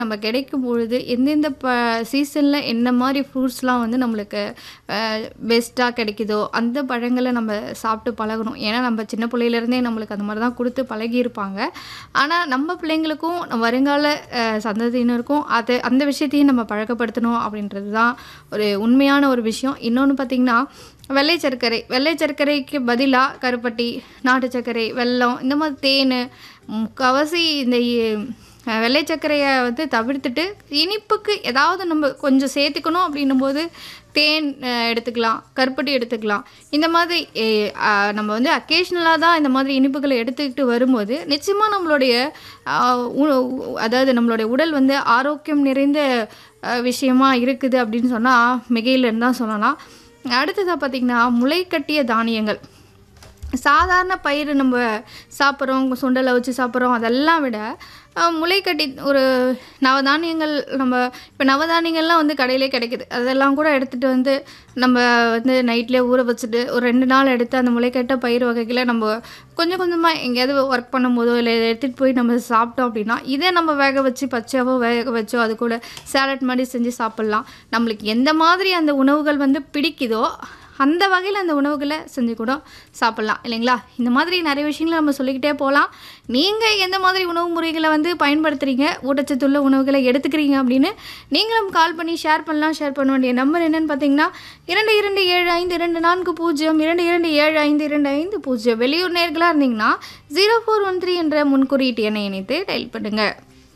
நம்ம கிடைக்கும் பொழுது எந்தெந்த ப சீசனில் என்ன மாதிரி ஃப்ரூட்ஸ்லாம் வந்து நம்மளுக்கு பெஸ்ட்டாக கிடைக்குதோ அந்த பழங்களை நம்ம சாப்பிட்டு பழகணும் ஏன்னா நம்ம சின்ன பிள்ளையிலேருந்தே நம்மளுக்கு அந்த மாதிரி தான் கொடுத்து பழகியிருப்பாங்க ஆனால் நம்ம பிள்ளைங்களுக்கும் நம்ம வருங்கால அஹ், சந்ததியினருக்கும் அது அந்த விஷயத்தையும் நம்ம பழக்கப்படுத்தணும் அப்படின்றது தான் ஒரு உண்மையான ஒரு விஷயம் இன்னொன்று பார்த்திங்கன்னா வெள்ளை சர்க்கரை வெள்ளை சர்க்கரைக்கு பதிலாக கருப்பட்டி நாட்டு சர்க்கரை வெல்லம் இந்த மாதிரி தேன் முக்கால்வாசி இந்த இ- அஹ் வெள்ளை சர்க்கரையை வந்து தவிர்த்துட்டு இனிப்புக்கு ஏதாவது நம்ம கொஞ்சம் சேர்த்துக்கணும் அப்படின்னும் போது தேன் அஹ், எடுத்துக்கலாம் கருப்பட்டி எடுத்துக்கலாம் இந்த மாதிரி எ- அஹ், நம்ம வந்து அக்கேஷ்னலாக தான் இந்த மாதிரி இனிப்புகளை எடுத்துக்கிட்டு வரும்போது நிச்சயமாக நம்மளுடைய அஹ், உ- உ- அதாவது நம்மளுடைய உடல் வந்து ஆரோக்கியம் நிறைந்த அஹ், விஷயமா இருக்குது அப்படின்னு சொன்னால் மிகையிலன்னு தான் சொல்லலாம் அடுத்ததாக பார்த்திங்கன்னா முளைக்கட்டிய தானியங்கள் சாதாரண பயிர் நம்ம சாப்பிட்றோம் சுண்டலை வச்சு சாப்பிட்றோம் அதெல்லாம் விட அஹ், முளைக்கட்டி ஒரு நவதானியங்கள் நம்ம இப்போ நவதானியங்கள்லாம் வந்து கடையிலே கிடைக்குது அதெல்லாம் கூட எடுத்துகிட்டு வந்து நம்ம வந்து நைட்லேயே ஊற வச்சுட்டு ஒரு ரெண்டு நாள் எடுத்து அந்த முளைக்கட்ட பயிர் வகைகளை நம்ம கொஞ்சம் கொஞ்சமாக எங்கேயாவது ஒர்க் பண்ணும்போதோ இல்லை எடுத்துகிட்டு போய் நம்ம சாப்பிட்டோம் அப்படின்னா இதை நம்ம வேக வச்சு பச்சையாவோ வேக வச்சோ அது கூட சேலட் மாதிரி செஞ்சு சாப்பிட்லாம் நம்மளுக்கு எந்த மாதிரி அந்த உணவுகள் வந்து பிடிக்குதோ அந்த வகையில் அந்த உணவுகளை செஞ்சு கூட சாப்பிட்லாம் இல்லைங்களா இந்த மாதிரி நிறைய விஷயங்களை நம்ம சொல்லிக்கிட்டே போகலாம் நீங்கள் எந்த மாதிரி உணவு முறைகளை வந்து பயன்படுத்துகிறீங்க ஊட்டச்சத்துள்ள உணவுகளை எடுத்துக்கிறீங்க அப்படின்னு நீங்களும் கால் பண்ணி ஷேர் பண்ணலாம் ஷேர் பண்ண வேண்டிய நம்பர் என்னன்னு பார்த்தீங்கன்னா இரண்டு இரண்டு ஏழு ஐந்து இரண்டு நான்கு பூஜ்ஜியம் இரண்டு இரண்டு ஏழு ஐந்து இரண்டு ஐந்து பூஜ்ஜியம் வெளியூர் நேர்களாக இருந்தீங்கன்னா ஜீரோ ஃபோர் ஒன் த்ரீ என்ற முன்குறியீட்டு எண்ணை இணைத்து டயல் பண்ணுங்கள்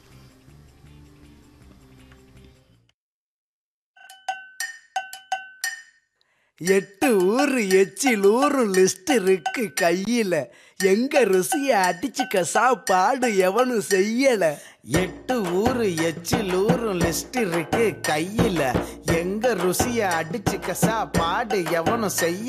எட்டு ஊரு எச்சில் ஊரு லிஸ்ட் இருக்கு கையில எங்க ருசிய அடிச்சுக்க சாப்பாடு எவனும் செய்யல எட்டு ஊரு எச்சில் ஊரு லிஸ்ட் இருக்கு கையில எங்க ருசிய அடிச்சுக்க சாப்பாடு எவனும் செய்ய